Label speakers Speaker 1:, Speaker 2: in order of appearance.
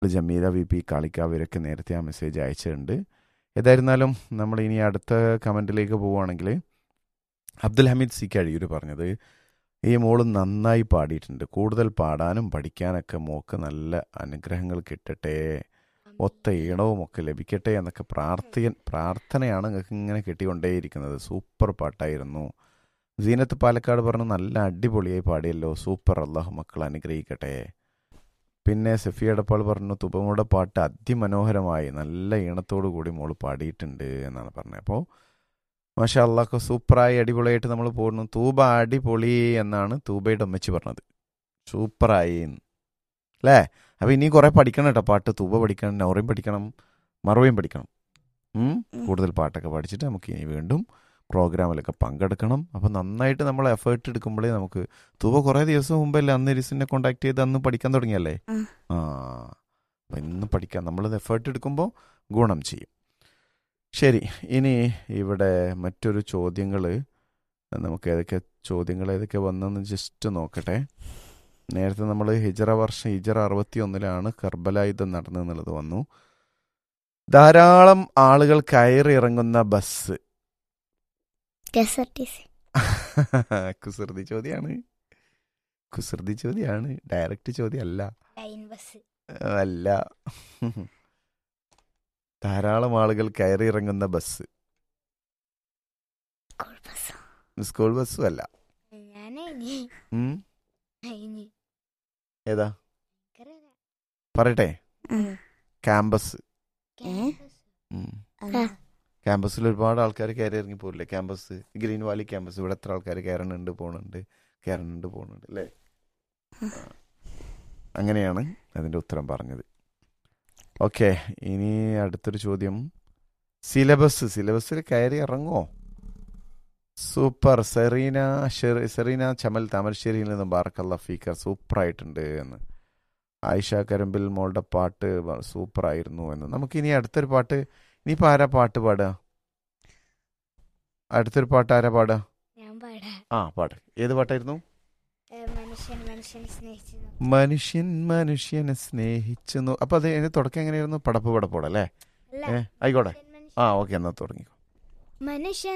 Speaker 1: Jameela V P Kalikavu ഇവരൊക്കെ നേരത്തെ ആ മെസ്സേജ് അയച്ചിട്ടുണ്ട് ഏതായിരുന്നാലും നമ്മൾ ഇനി അടുത്ത കമൻറ്റിലേക്ക് പോവുകയാണെങ്കിൽ അബ്ദുൽ ഹമീദ് സി കഴിയൂർ പറഞ്ഞത് ഈ മോള് നന്നായി പാടിയിട്ടുണ്ട് കൂടുതൽ പാടാനും പഠിക്കാനൊക്കെ മോക്ക് നല്ല അനുഗ്രഹങ്ങൾ കിട്ടട്ടെ ഒത്ത ഈണവും ഒക്കെ ലഭിക്കട്ടെ എന്നൊക്കെ പ്രാർത്ഥി പ്രാർത്ഥനയാണ് നിങ്ങൾക്ക് ഇങ്ങനെ കിട്ടിക്കൊണ്ടേയിരിക്കുന്നത് സൂപ്പർ പാട്ടായിരുന്നു സീനത്ത് പാലക്കാട് പറഞ്ഞു നല്ല അടിപൊളിയായി പാടിയല്ലോ സൂപ്പർ അള്ളാഹു മക്കൾ അനുഗ്രഹിക്കട്ടെ പിന്നെ സഫിയ എടപ്പാൾ പറഞ്ഞു തുബമുടെ പാട്ട് അതിമനോഹരമായി നല്ല ഈണത്തോടു കൂടി മോള് പാടിയിട്ടുണ്ട് എന്നാണ് പറഞ്ഞത് അപ്പോൾ മാഷാ അള്ളാഹ് സൂപ്പറായി അടിപൊളിയായിട്ട് നമ്മൾ പോകുന്നു തൂബ അടിപൊളി എന്നാണ് തൂബയുടെ അമ്മച്ചി പറഞ്ഞത് സൂപ്പറായി അല്ലേ അപ്പോൾ ഇനി കുറേ പഠിക്കണം കേട്ടോ പാട്ട് തൂബ പഠിക്കണം നൗറയും പഠിക്കണം മറവയും പഠിക്കണം ഉം? കൂടുതൽ പാട്ടൊക്കെ പഠിച്ചിട്ട് നമുക്ക് ഇനി വീണ്ടും പ്രോഗ്രാമിലൊക്കെ പങ്കെടുക്കണം അപ്പോൾ നന്നായിട്ട് നമ്മൾ എഫേർട്ട് എടുക്കുമ്പോഴേ നമുക്ക് തൂവ കുറേ ദിവസം മുമ്പല്ലേ അന്ന് ഇരിസിനെ കോണ്ടാക്ട് ചെയ്ത് അന്ന് പഠിക്കാൻ തുടങ്ങിയല്ലേ
Speaker 2: ഉം.
Speaker 1: ആ അപ്പം ഇന്ന് പഠിക്കാം നമ്മൾ എഫേർട്ട് എടുക്കുമ്പോൾ ഗുണം ചെയ്യും ശരി ഇനി ഇവിടെ മറ്റൊരു ചോദ്യങ്ങൾ നമുക്ക് ഏതൊക്കെ ചോദ്യങ്ങൾ ഏതൊക്കെ വന്നെന്ന് ജസ്റ്റ് നോക്കട്ടെ നേരത്തെ നമ്മൾ ഹിജറ വർഷം ഹിജറ അറുപത്തി ഒന്നിലാണ് കർബല യുദ്ധം നടന്നെന്നുള്ളത് വന്നു ധാരാളം ആളുകൾ കയറി ഇറങ്ങുന്ന bus
Speaker 2: K S R T C
Speaker 1: കുസൃതി ചോദ്യമാണ് കുസൃതി ചോദ്യമാണ് ഡയറക്റ്റ് ചോദ്യമല്ല
Speaker 2: ലൈൻ ബസ്
Speaker 1: അല്ല ധാരാളം ആളുകൾ കയറി ഇറങ്ങുന്ന ബസ്
Speaker 2: സ്കൂൾ ബസ്
Speaker 1: സ്കൂൾ ബസ്സും അല്ല
Speaker 2: ഞാൻ
Speaker 1: ഉം? ഏതാ പറയട്ടെ ക്യാമ്പസ് ഉം.
Speaker 2: ആ.
Speaker 1: ക്യാമ്പസിൽ ഒരുപാട് ആൾക്കാർ കയറി ഇറങ്ങി പോകില്ലേ ക്യാമ്പസ് ഗ്രീൻ വാലി ക്യാമ്പസ് ഇവിടെ എത്ര ആൾക്കാർ കയറുന്നുണ്ട് പോകുന്നുണ്ട് കയറുന്നുണ്ട് പോകുന്നുണ്ട് അല്ലേ ആ. അങ്ങനെയാണ് അതിൻ്റെ ഉത്തരം പറഞ്ഞത് ഓക്കെ ഇനി അടുത്തൊരു ചോദ്യം സിലബസ് സിലബസിൽ കയറി ഇറങ്ങുമോ സൂപ്പർ സെറീന ഷെറി- സെറീന ചമൽ താമരശ്ശേരിയിൽ നിന്ന് ബാറക്കല്ല ഫീക്കർ സൂപ്പറായിട്ടുണ്ട് എന്ന് ആയിഷ കരമ്പിൽ മോളുടെ പാട്ട് വ- സൂപ്പറായിരുന്നു എന്ന് നമുക്കിനി അടുത്തൊരു പാട്ട് ഇനിയിപ്പോൾ ആരാ പാട്ട് പാടുക അടുത്തൊരു പാട്ട് ആരാ പാടുക
Speaker 2: ഞാൻ പാടാ
Speaker 1: ആ പാട്ട് ഏത് പാട്ടായിരുന്നു
Speaker 2: മനുഷ്യൻ മനുഷ്യനെ സ്നേഹിച്ചു
Speaker 1: മനുഷ്യൻ മനുഷ്യനെ സ്നേഹിച്ചു നോ- അപ്പൊ അത് അതിന്റെ തുടക്കം എങ്ങനെയായിരുന്നു പടപ്പ് പടപ്പോടെ അല്ലേ
Speaker 2: അല്ല
Speaker 1: ഏ ആയിക്കോട്ടെ
Speaker 2: മനുഷ്യൻ
Speaker 1: ആ ഓക്കെ എന്നാ തുടങ്ങിക്കോ
Speaker 2: മനുഷ്യൻ